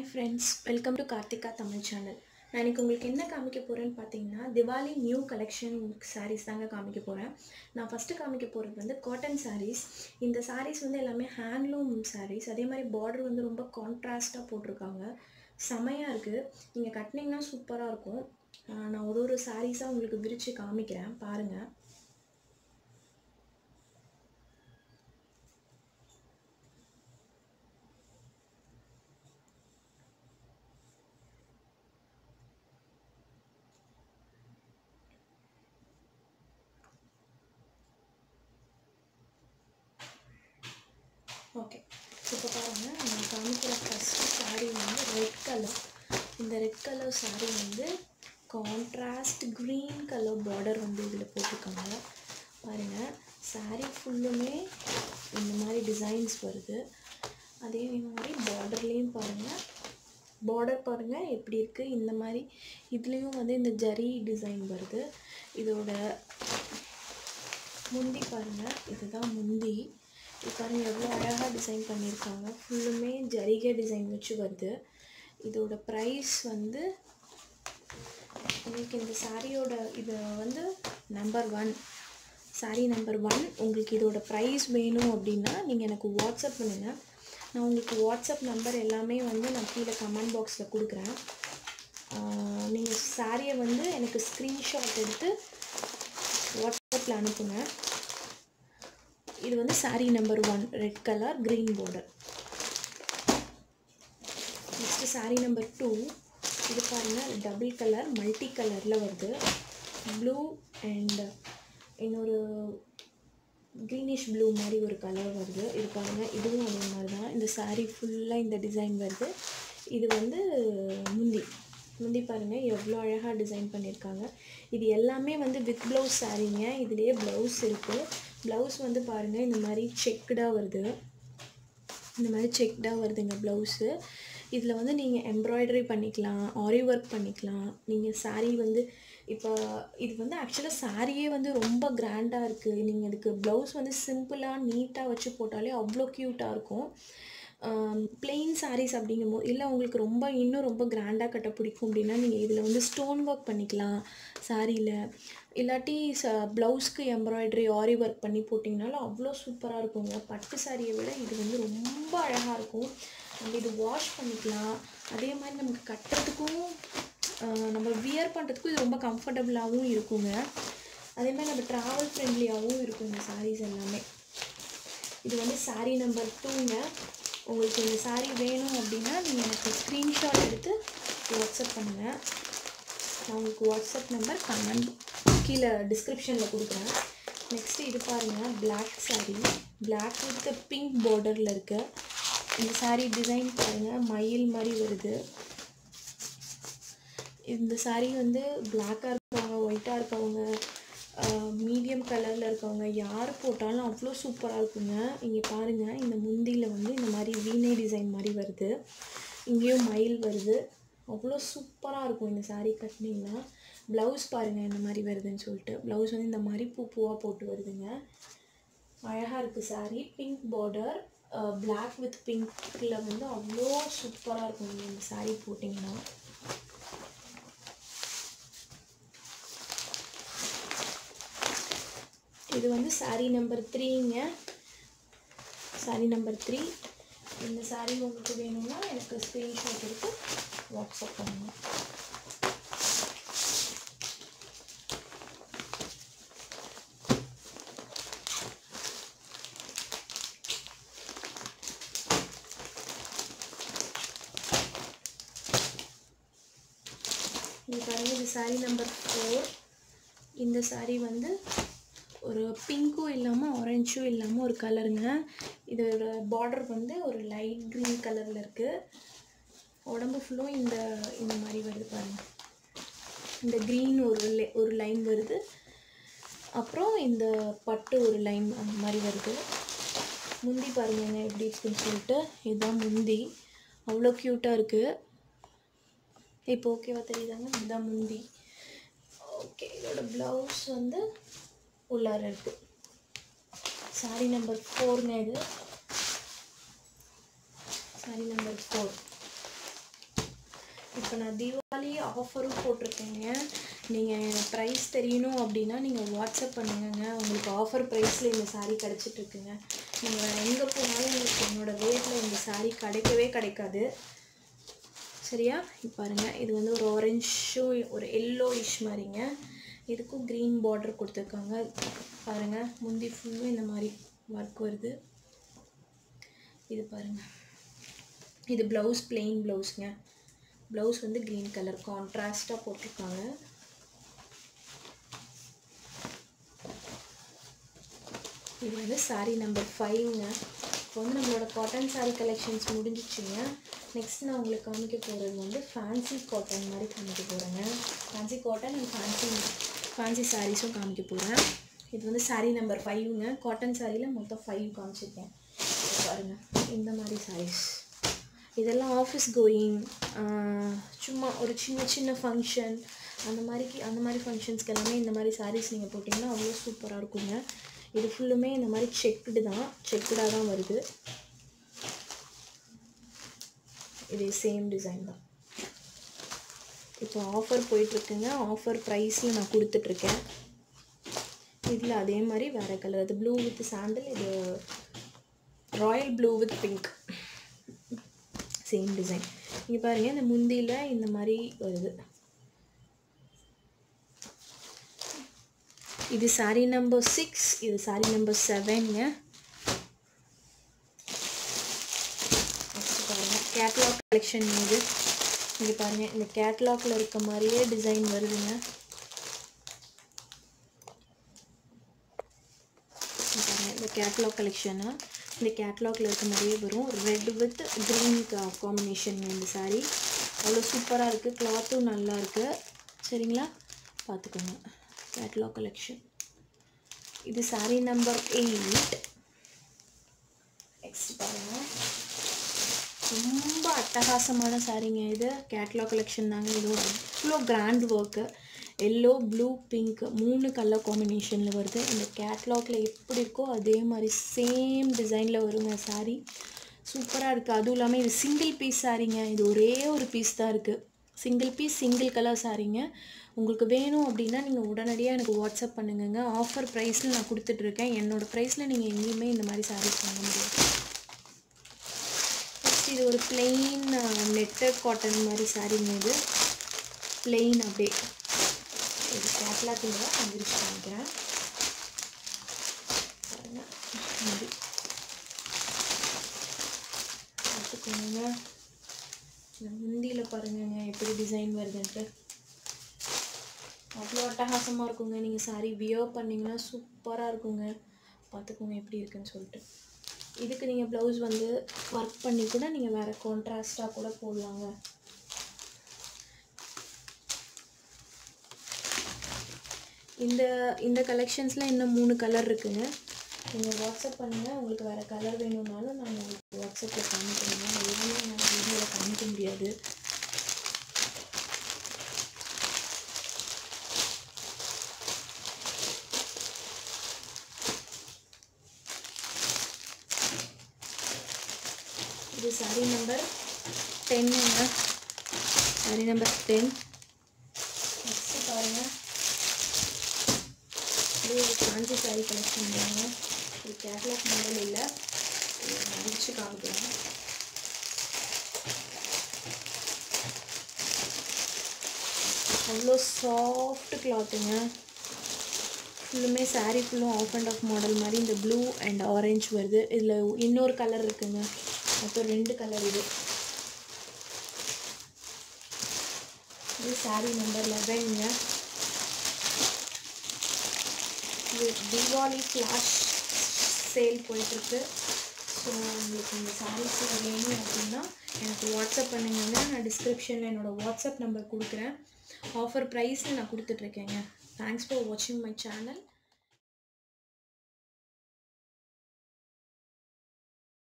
friends welcome to Karthika Tamil channel நான் இன்னைக்கு உங்களுக்கு என்ன காமிக்க போகிறேன்னு பார்த்தீங்கன்னா திவாலி நியூ கலெக்ஷன் sarees தாங்க காமிக்க போகிறேன் நான் ஃபஸ்ட்டு காமிக்க போகிறது வந்து காட்டன் sarees இந்த sarees வந்து எல்லாமே ஹேண்ட்லூம் sarees அதே மாதிரி பார்டர் வந்து ரொம்ப கான்ட்ராஸ்ட்டாக போட்டிருக்காங்க செமையாக இருக்குது நீங்கள் கட்டினீங்கன்னா சூப்பராக இருக்கும் ஆஹ் நான் ஒரு ஒரு சாரீஸாக உங்களுக்கு விரித்து காமிக்கிறேன் பாருங்கள் ஓகே இப்போ பாருங்கள் நான் காமிக்கிற ஃபஸ்ட்டு saree வந்து ரெட் கலர் இந்த ரெட் கலர் saree வந்து கான்ட்ராஸ்ட் க்ரீன் கலர் பார்டர் வந்து இதில் போட்டிருக்காங்க பாருங்கள் saree ஃபுல்லுமே இந்த மாதிரி டிசைன்ஸ் வருது அதே மாதிரி பார்டர்லேயும் பாருங்கள் பார்டர் பாருங்கள் எப்படி இருக்குது இந்த மாதிரி இதுலேயும் வந்து இந்த ஜரி டிசைன் வருது இதோட முந்தி பாருங்கள் இதுதான் முந்தி இது பாருங்கள் எவ்வளோ அழகாக டிசைன் பண்ணியிருக்காங்க ஃபுல்லுமே ஜரிகை டிசைன் வச்சு வருது இதோட ப்ரைஸ் வந்து உங்களுக்கு இந்த சாரியோட இது வந்து number one sari number one உங்களுக்கு இதோட ப்ரைஸ் வேணும் அப்படின்னா நீங்கள் எனக்கு வாட்ஸ்அப் பண்ணுங்கள் நான் உங்களுக்கு வாட்ஸ்அப் நம்பர் எல்லாமே வந்து நான் கீழே கமெண்ட் பாக்ஸில் கொடுக்குறேன் நீங்கள் சாரியை வந்து எனக்கு ஸ்க்ரீன்ஷாட் எடுத்து வாட்ஸ்அப்பில் அனுப்புங்க இது வந்து saree number one red colour green border next saree number two இது பாருங்கள் டபுள் கலர் மல்டி கலரில் வருது ப்ளூ அண்ட் இன்னொரு க்ரீனிஷ் ப்ளூ மாதிரி ஒரு கலர் வருது இது பாருங்கள் இதுவும் அதே மாதிரி தான் இந்த saree ஃபுல்லாக இந்த டிசைன் வருது இது வந்து முந்தி முந்தி பாருங்கள் எவ்வளோ அழகாக டிசைன் பண்ணியிருக்காங்க இது எல்லாமே வந்து வித் ப்ளவுஸ் சாரீங்க இதுலேயே ப்ளவுஸ் இருக்குது ப்ளவுஸ் வந்து பாருங்கள் இந்த மாதிரி செக்குடாக வருது இந்த மாதிரி செக்டாக வருதுங்க ப்ளவுஸு இதில் வந்து நீங்கள் எம்ப்ராய்டரி பண்ணிக்கலாம் ஆரி ஒர்க் பண்ணிக்கலாம் நீங்கள் saree வந்து இப்போ இது வந்து ஆக்சுவலாக சாரியே வந்து ரொம்ப கிராண்டாக இருக்குது நீங்கள் இதுக்கு ப்ளவுஸ் வந்து சிம்பிளாக நீட்டாக வச்சு போட்டாலே அவ்வளோ க்யூட்டாக இருக்கும் பிளெயின் sarees அப்படிங்கும்போது இல்லை உங்களுக்கு ரொம்ப இன்னும் ரொம்ப கிராண்டாக கட்ட பிடிக்கும் அப்படின்னா நீங்கள் இதில் வந்து ஸ்டோன் ஒர்க் பண்ணிக்கலாம் சாரியில் இல்லாட்டி ச ப்ளவுஸ்க்கு எம்ப்ராய்டரி ஆரி ஒர்க் பண்ணி போட்டிங்கனாலும் அவ்வளோ சூப்பராக இருக்குங்க பட்டு சாரியை விட இது வந்து ரொம்ப அழகாக இருக்கும் நம்ம இது வாஷ் பண்ணிக்கலாம் அதே மாதிரி நமக்கு கட்டுறதுக்கும் ஆஹ் நம்ம வியர் பண்ணுறதுக்கும் இது ரொம்ப கம்ஃபர்டபுளாகவும் இருக்குங்க அதே மாதிரி நம்ம ட்ராவல் ஃப்ரெண்ட்லியாகவும் இருக்கும் இந்த sarees எல்லாமே இது வந்து saree நம்பர் டூங்க உங்களுக்கு இந்த saree வேணும் அப்படின்னா நீங்கள் எனக்கு ஸ்க்ரீன்ஷாட் எடுத்து வாட்ஸ்அப் பண்ணுங்கள் நான் உங்களுக்கு வாட்ஸ்அப் நம்பர் கமெண்ட் கீழே டிஸ்கிரிப்ஷனில் கொடுக்குறேன் நெக்ஸ்ட்டு இது பாருங்கள் Black saree Black வித் பிங்க் பார்டரில் இருக்கு இந்த saree டிசைன் பாருங்கள் மயில் மாதிரி வருது இந்த saree வந்து பிளாக்காக இருக்கவங்க ஒயிட்டாக இருக்கவங்க மீடியம் கலரில் இருக்கவங்க யார் போட்டாலும் அவ்வளோ சூப்பராக இருக்குங்க இங்கே பாருங்கள் இந்த முந்தியில் வந்து இந்த மாதிரி வீணை டிசைன் மாதிரி வருது இங்கேயும் மயில் வருது அவ்வளோ சூப்பராக இருக்கும் இந்த saree கட்டினீங்கன்னா ப்ளவுஸ் பாருங்கள் இந்த மாதிரி வருதுன்னு சொல்லிட்டு ப்ளவுஸ் வந்து இந்த மாதிரி பூ பூவாக போட்டு வருதுங்க அழகாக இருக்குது saree pink border Black with பிங்க்கில் வந்து அவ்வளோ சூப்பராக இருக்கும் நீங்கள் இந்த saree போட்டிங்கன்னா இது வந்து saree நம்பர் த்ரீங்க saree நம்பர் த்ரீ இந்த saree உங்களுக்கு வேணும்னா எனக்கு ஸ்க்ரீன்ஷாட் எடுத்து வாட்ஸ்அப் பண்ணுங்க இது பாருங்க இது saree நம்பர் ஃபோர் இந்த saree வந்து ஒரு பிங்க்கும் இல்லாமல் ஆரஞ்சும் இல்லாமல் ஒரு கலருங்க இதோட பார்டர் வந்து ஒரு லைட் க்ரீன் கலரில் இருக்குது உடம்பு ஃபுல்லும் இந்த இந்த மாதிரி வருது பாருங்க இந்த க்ரீன் ஒரு லை- ஒரு லைன் வருது அப்புறம் இந்த பட்டு ஒரு லைன் அந்த மாதிரி வருது முந்தி பாருங்கங்க எப்படி இருக்குன்னு சொல்லிட்டு இதுதான் முந்தி அவ்வளோ க்யூட்டாக இருக்குது இப்போ ஓகேவா தெரியுதாங்க இதுதான் முந்தி ஓகே இதோட ப்ளவுஸ் வந்து உள்ளார இருக்கு saree நம்பர் ஃபோருங்க இது saree நம்பர் ஃபோர் இப்போ நான் தீபாவளி ஆஃபரும் போட்டிருக்கேங்க நீங்கள் ப்ரைஸ் தெரியணும் அப்படின்னா நீங்கள் வாட்ஸ்அப் பண்ணுங்கங்க உங்களுக்கு ஆஃபர் ப்ரைஸில் இந்த saree கிடச்சிட்ருக்குங்க நீங்கள் வேறு எங்கே போனாலும் உங்களுக்கு என்னோட ரேட்டில் இந்த saree கிடைக்கவே கிடைக்காது சரியா இப்போ பாருங்க இது வந்து ஒரு ஆரஞ்சும் ஒரு எல்லோயிஷ் மாதிரிங்க இதுக்கும் க்ரீன் பார்டர் கொடுத்துருக்காங்க பாருங்க முந்தி ஃபுல்லும் இந்த மாதிரி ஒர்க் வருது இது பாருங்க இது ப்ளவுஸ் plain ப்ளவுஸுங்க ப்ளவுஸ் வந்து க்ரீன் கலர் கான்ட்ராஸ்ட்டாக போட்டிருக்காங்க இது வந்து saree நம்பர் ஃபைவ்ங்க இப்போ வந்து நம்மளோட காட்டன் saree கலெக்ஷன்ஸ் முடிஞ்சிச்சுங்க நெக்ஸ்ட் நான் உங்களுக்கு காமிக்க போகிறது வந்து ஃபேன்சி காட்டன் மாதிரி காமிக்க போகிறேங்க fancy cotton and fancy fancy சாரீஸும் காமிக்க போகிறேன் இது வந்து saree நம்பர் ஃபைவ்ங்க காட்டன் சாரியில் மொத்தம் ஃபைவ் காமிச்சிருக்கேன் இது பாருங்க இந்த மாதிரி சாரீஸ் இதெல்லாம் ஆஃபீஸ் கோயிங் சும்மா ஒரு சின்ன சின்ன ஃபங்க்ஷன் அந்த மாதிரிக்கு அந்த மாதிரி ஃபங்க்ஷன்ஸ்க்கு எல்லாமே இந்த மாதிரி சாரீஸ் நீங்கள் போட்டிங்கன்னா அவ்வளோ சூப்பராக இருக்குங்க இது ஃபுல்லுமே இந்த மாதிரி செக்குடு தான் செக்குடாக தான் வருது இது சேம் டிசைன் தான் இப்போ ஆஃபர் போயிட்டுருக்குங்க ஆஃபர் ப்ரைஸில் நான் கொடுத்துட்ருக்கேன் இதில் அதே மாதிரி வேறு கலர் அது ப்ளூ வித் சாண்டில் இது royal blue with pink same design இங்கே பாருங்கள் இந்த முந்தியில் இந்த மாதிரி வருது இது saree நம்பர் சிக்ஸ் இது saree நம்பர் செவனுங்க பாருங்கள் கேட்லாக் கலெக்ஷன் இது இங்கே பாருங்கள் இந்த கேட்லாக்ல இருக்க மாதிரியே டிசைன் வருதுங்க இங்க பாருங்க இந்த கேட்லாக் கலெக்ஷனு இந்த கேட்லாக்ல இருக்க மாதிரியே வரும் ரெட் வித் க்ரீன் காம்பினேஷன் இந்த saree அவ்வளோ சூப்பராக இருக்குது கிளாத்தும் நல்லா இருக்குது சரிங்களா பார்த்துக்கோங்க கேட்லாக் கலெக்ஷன் இது saree நம்பர் எயிட் நெக்ஸ்ட் பாருங்கள் ரொம்ப அட்டகாசமான சாரீங்க இது கேட்லாக் கலெக்ஷன் தாங்க இது அவ்வளோ grand work yellow blue pink மூணு கலர் காம்பினேஷனில் வருது இந்த கேட்லாக்ல எப்படி இருக்கோ அதே மாதிரி சேம் டிசைனில் வருங்க சாரீ சூப்பராக இருக்குது அதுவும் இல்லாமல் இது சிங்கிள் பீஸ் சாரீங்க இது ஒரே ஒரு பீஸ் தான் இருக்குது சிங்கிள் பீஸ் சிங்கிள் கலர் சாரீங்க உங்களுக்கு வேணும் அப்படின்னா நீங்கள் உடனடியாக எனக்கு வாட்ஸ்அப் பண்ணுங்கங்க ஆஃபர் ப்ரைஸில் நான் கொடுத்துட்ருக்கேன் என்னோடய ப்ரைஸில் நீங்கள் எங்கேயுமே இந்த மாதிரி சாரீஸ் வாங்க முடியாது நெக்ஸ்ட் இது ஒரு பிளெயின் நெட்டட் காட்டன் மாதிரி சாரீங்க இது பிளெயின் அப்படியே இது கேட்லாக்கில் வந்துருச்சு காமிக்கிறேன் பாருங்க இது பார்த்துக்கோங்க இந்த முந்தியில் பாருங்கங்க எப்படி டிசைன் வருதுன்ட்டு அவ்வளோ அட்டகாசமாக இருக்குங்க நீங்கள் சாரி வியர் பண்ணிங்கன்னா சூப்பராக இருக்குங்க பார்த்துக்கோங்க எப்படி இருக்குன்னு சொல்லிட்டு இதுக்கு நீங்கள் ப்ளவுஸ் வந்து ஒர்க் பண்ணி கூட நீங்கள் வேறு கான்ட்ராஸ்ட்டாக கூட போடலாங்க இந்த இந்த கலெக்ஷன்ஸில் இன்னும் மூணு கலர் இருக்குங்க நீங்கள் வாட்ஸ்அப் பண்ணுங்கள் உங்களுக்கு வேறு கலர் வேணும்னாலும் நான் உங்களுக்கு வாட்ஸ்அப்பில் காமிக்கிறேங்க எல்லாமே நான் வீடியோவில் காமிக்க முடியாது இது சாரி நம்பர் டென்னுங்க சாரி நம்பர் டென் நெக்ஸ்ட்டு பாருங்கள் இது ஒரு காஞ்சி சாரி கலெக்ஷன் தாங்க இது கேட்லாக் மாடல் இல்லை இது நான் அடிச்சு காமிக்கிறேன் அவ்வளோ சாஃப்ட் கிளாத்துங்க ஃபுல்லுமே saree ஃபுல்லும் ஆஃப் அண்ட் ஆஃப் மாடல் மாதிரி இந்த ப்ளூ அண்ட் ஆரஞ்சு வருது இதில் இன்னொரு கலர் இருக்குங்க மொத்தம் ரெண்டு கலர் இது இது saree நம்பர் லெவனுங்க இது தீபாவளி ஃப்ளாஷ் சேல் போயிட்டுருக்கு ஸோ உங்களுக்கு இந்த சாரீஸ் வேணும் அப்படின்னா எனக்கு வாட்ஸ்அப் பண்ணுங்க நான் டிஸ்கிரிப்ஷனில் என்னோடய வாட்ஸ்அப் நம்பர் கொடுக்குறேன் ஆஃபர் ப்ரைஸில் நான் கொடுத்துட்ருக்கேங்க தேங்க்ஸ் ஃபார் வாட்சிங் மை சேனல்